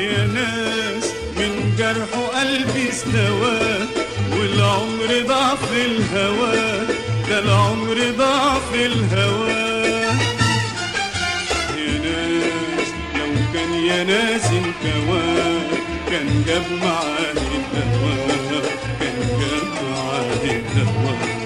يا ناس من جرحه قلبي استوى والعمر ضاع في الهوى ده العمر ضاع في الهوى يا ناس لو كان يا ناس انكوى كان جاب معاه الدواء كان جاب معاه الدواء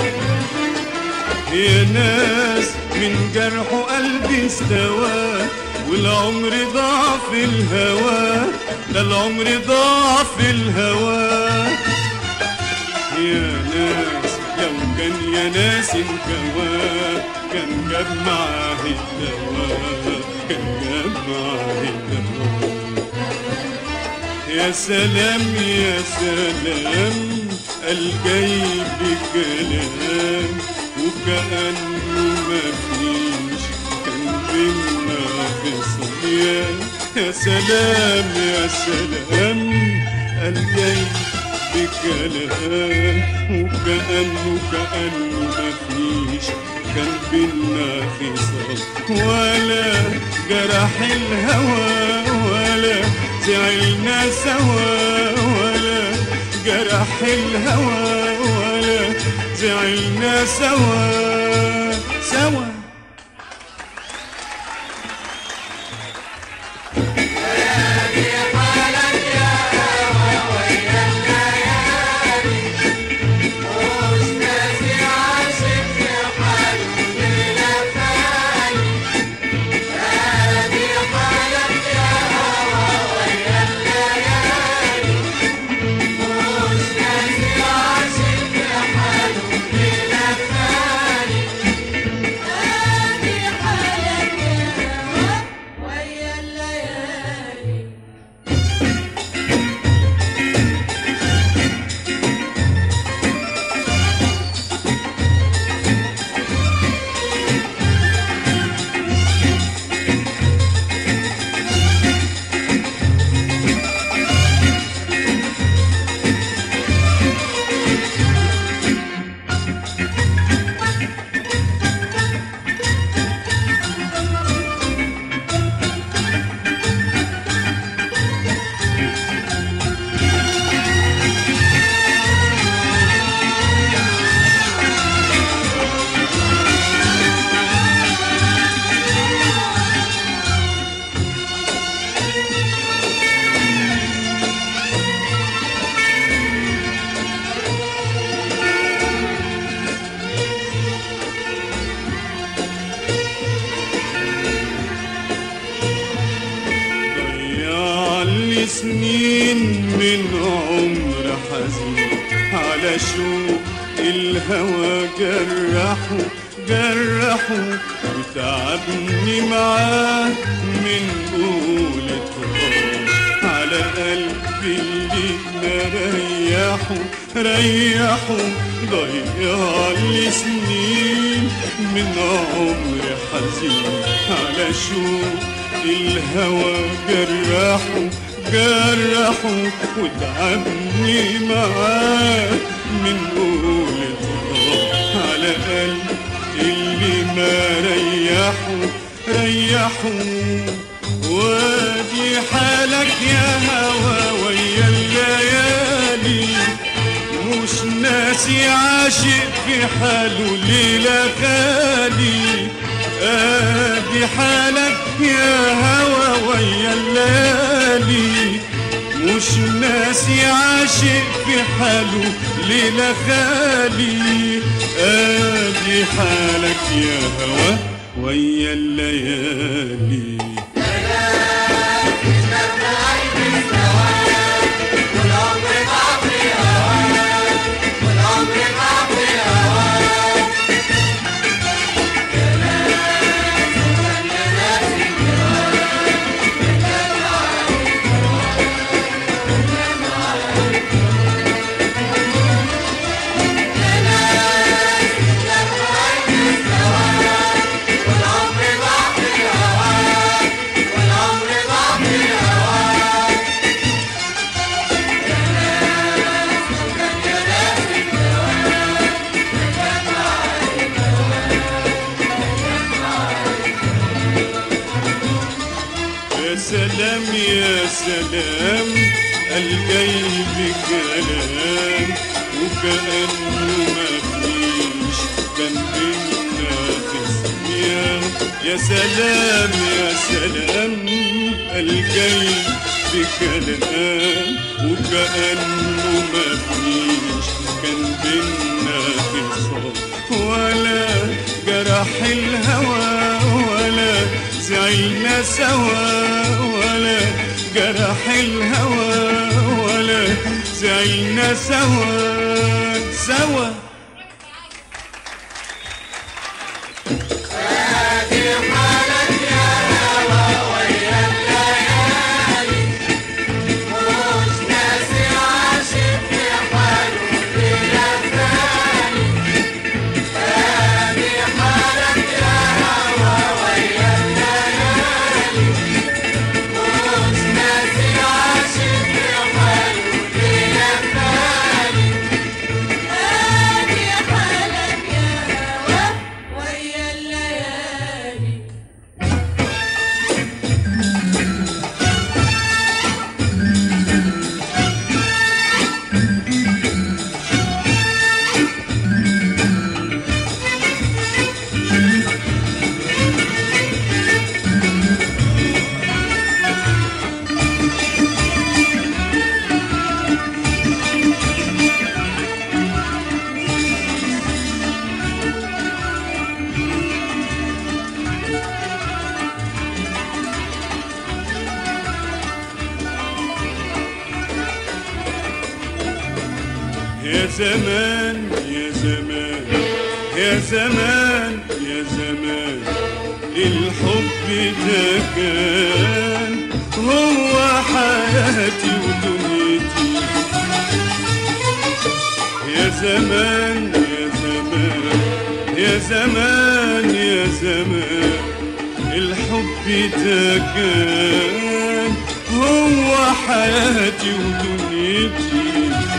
يا ناس من جرحه قلبي استوى والعمر ضاع في الهوى ده العمر ضاع في الهوى يا ناس لو كان يا ناس انكوى كان جاب معاه الدواء كان جاب معاه الدواء يا سلام يا سلام الجاي بكلام وكأنه ما فيش كان بينا خصام يا يا سلام يا سلام الجاي بكلام وكأنه كأنه ما فيش كان بينا خصام ولا جرح الهوى ولا زعلنا سوا ولا جرح الهوى ولا زعلنا سوا سوا ويا الليالي ضيع لي سنين من عمر حزين على شوق الهوى جرحه جرحه وتعبني معاه من قولة غرام على قلبي اللي ما ريحه ريحه ضيع لي سنين من عمر حزين على شوق الهوى جرحه جرحه وتعبني معاه من قولة آه على قلب اللي ما ريحه ريحه وادي حالك يا هوى ويا الليالي مش ناسي عاشق في حاله ليلة خالي ادي حالك يا هوى ويا الليالي مش ناسي عاشق في حاله ليلة خالي ادي حالك يا هوى ويا الليالي سلام يا سلام الجاي بكلام وكأنه مفيش كان بينا خصمية يا سلام يا سلام الجاي بكلام وكأنه مفيش كان بينا خصام ولا جرح الهوى ولا زعلنا سوا ولا جرح الهوى ولا زعلنا سوا سوا مش ناسي عاشق في حاله بلا ثاني ادي حالك يا هوا ويا الليالي مش ناسي عاشق في حاله بلا ثاني ادي حالك يا هوا ويا الليالي يا زمان يا زمان يا زمان يا زمان الحب ده كان هو حياتي ودنيتي يا زمان يا زمان يا زمان يا زمان الحب ده كان هو حياتي ودنيتي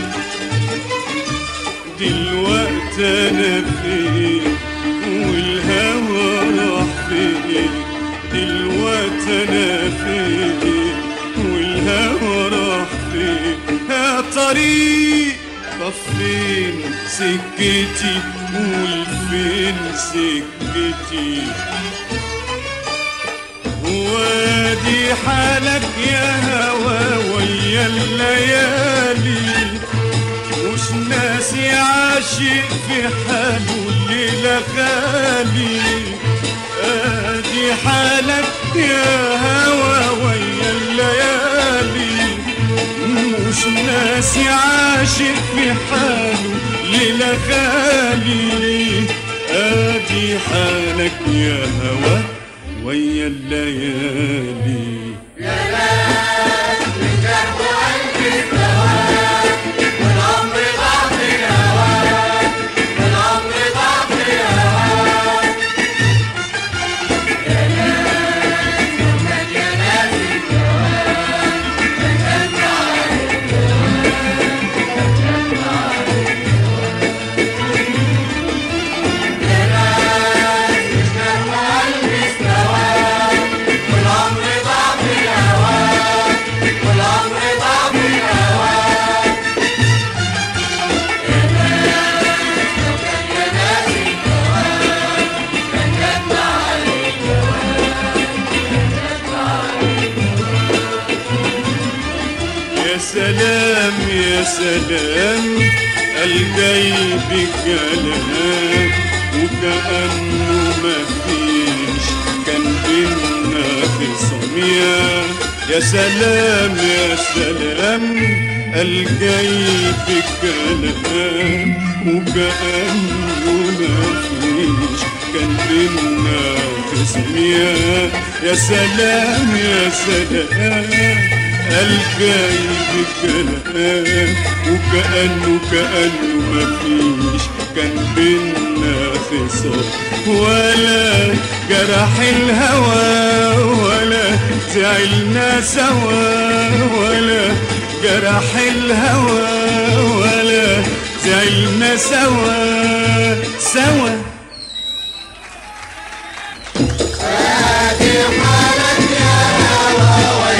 دلوقتي انا فين والهوى راح فين دلوقتي انا فين والهوى راح فين يا طريق طب فين سكتي قول فين سكتي وادي حالك يا هوا ويا الليالي مش ناسي عاشق في حاله الليلة خالي ادي حالك يا هوا ويا الليالي مش ناسي عاشق في حاله ليلة خالي ادي حالك يا هوا ويا الليالي والعمر ضاع في هواك والعمر ضاع في هواك يا ناس ومن يا ناس الجواب تجمع يا ناس مش نفع قلبي استواك والعمر ضاع في هواك والعمر ضاع في هواك يا ناس لو كان يا ناس الجواب كان جمع يا سلام يا سلام الجاي بكلام وكأنه مفيش كان بينا خصام يا يا سلام يا سلام الجاي بكلام وكأنه مفيش كان بينا خصام يا يا سلام يا سلام الجاي بكلام وكأنه كأنه مفيش كان بينا خصام ولا جرح الهوى ولا زعلنا سوا ولا جرح الهوى ولا زعلنا سوا سوا ادي حالك يا هوا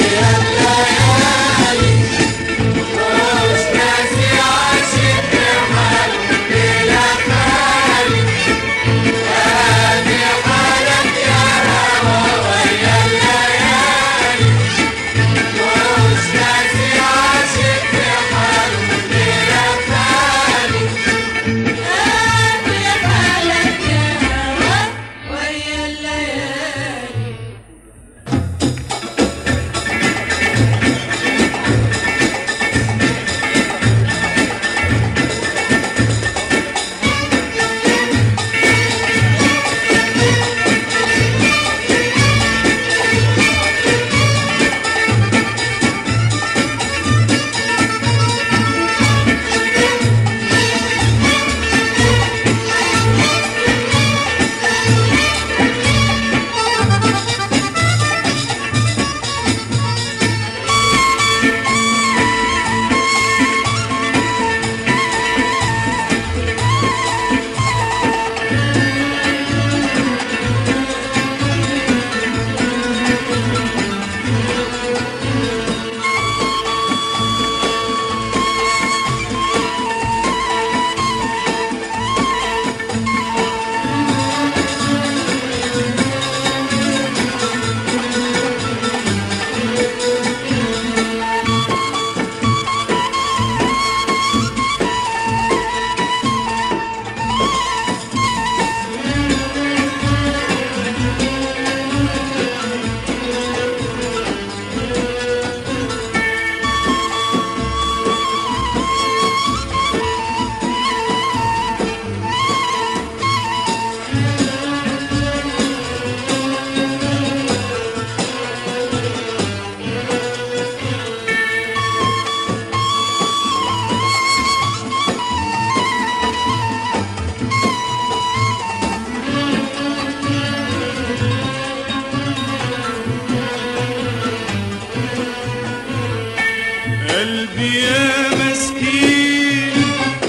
قلبي يا مسكين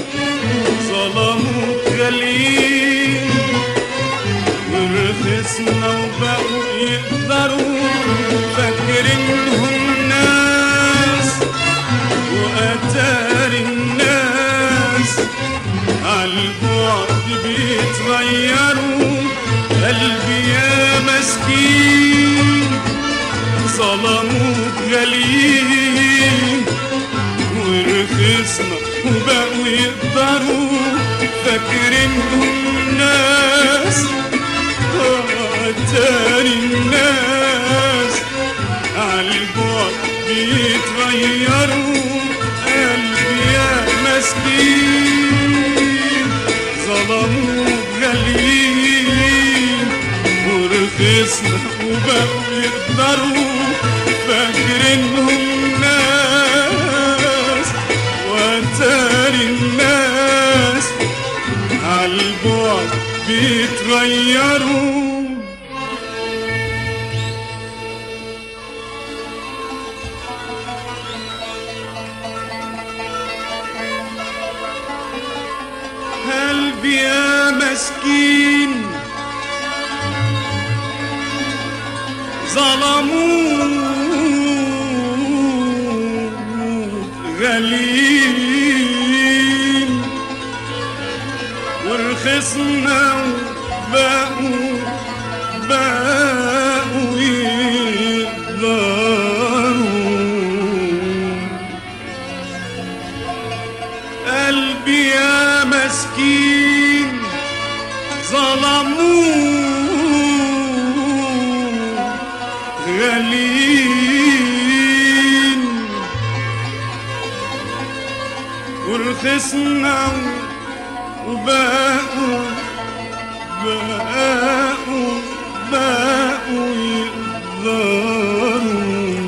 ظلموك غاليين ورخصنا وبقوا يقدروا فاكرينهم ناس وأتار الناس عالبعد بيتغيروا قلبي يا مسكين ظلموك غاليين ورخصنا وبقوا يقدروا فاكرينهم ناس تاني الناس عالبعد بيتغيروا قلبي يا مسكين ظلموك غاليين ورخصنا وبقوا يقدروا فاكرينهم ناس واتاري الناس عالبعد بيتغيروا قلبي يا مسكين ظلموك غالين ورخصنا وبقوا بقوا يقدروا قلبي يا مسكين ظلموه غالين ورخصنا وبقوا بقوا بقوا يقدروا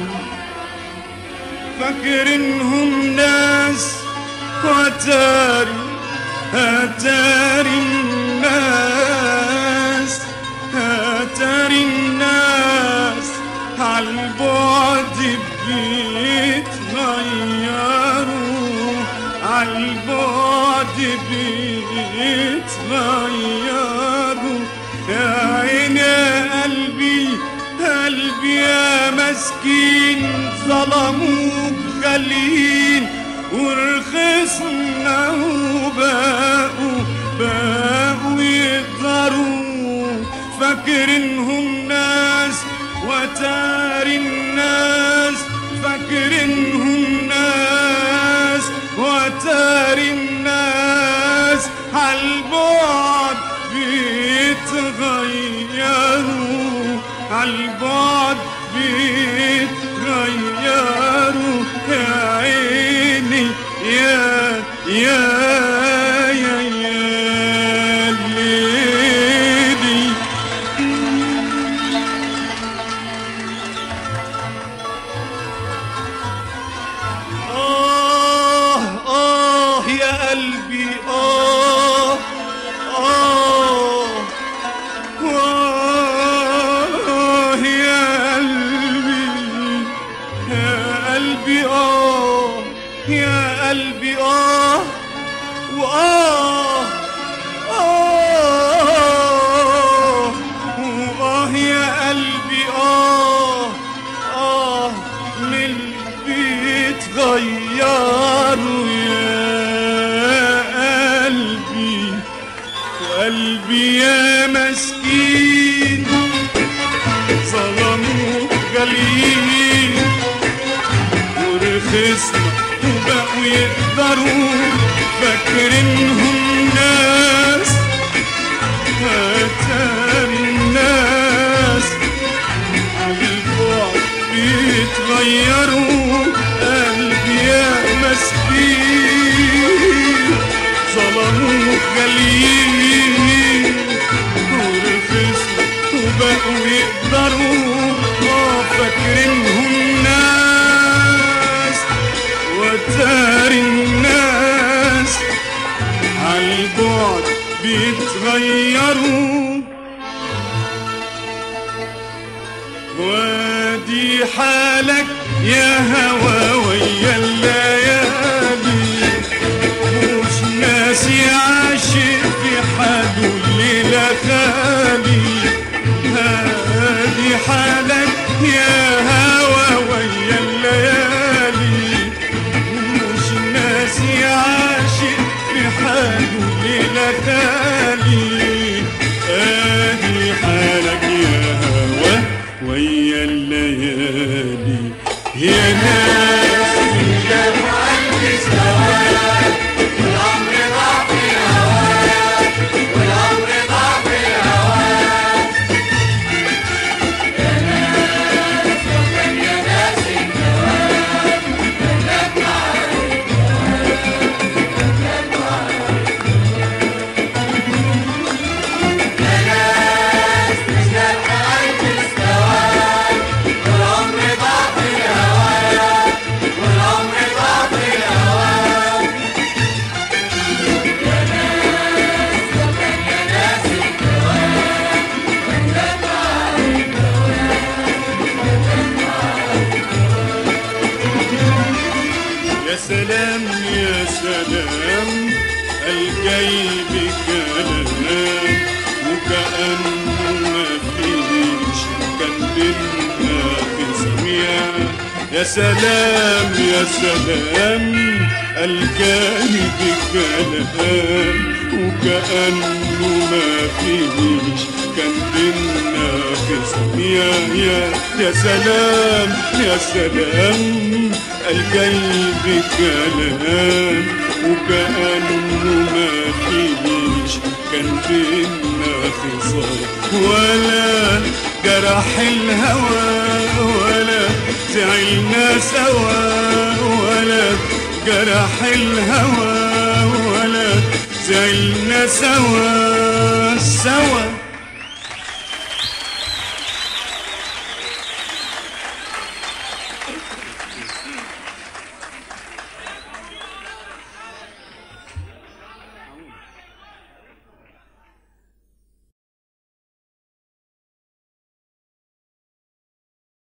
فاكرينهم ناس واتاري اتاري الناس اتاري الناس عالبعد بيتغيروا عالبعد بيتغيروا يا عيني يا قلبي قلبي يا مسكين ظلموك غالين ورخصنا وبقوا بقوا يقدروا فاكرينهم ناس وتاري الناس فاكرينهم ناس وتاري الناس عالبعد بيتغيروا عالبعد بيتغيروا يا عيني يا يا يا يا ليلي آه آه يا قلبي آه آه آه يا قلبي يا قلبي آه يا قلبي آه وآه آه وآه يا قلبي آه آه من بيتغيروا يا قلبي وقلبي يا مسكين ظلموك غاليين ورخصنا وبقوا يقدروا فاكرينهم ناس اتاري الناس عالبعد بيتغيروا قلبي يا مسكين ظلموك غاليين ورخصوا وبقوا يقدروا اه فاكرينهم ناس وتاري الناس عالبعد بيتغيروا ادي حالك يا هوى ويا الليالي مش ناسي عاشق في حاله الليلة خالي هادي حالك يا هوى ويا الليالي مش ناسي عاشق في حاله الليلة خالي ادي حالك يا هوى ويا الليالي يا ناس يا سلام يا سلام الجاي بكلام وكأنه ما فيش كان بينا قسم يا يا سلام يا سلام الجاي بكلام وكأنه ما فيش كان بينا قسم يا يا يا سلام يا سلام الجاي بكلام وكأنه ما فيش كان بينا خصام ولا جرح الهوى ولا زعلنا سوا ولا جرح الهوى ولا زعلنا سوا سوا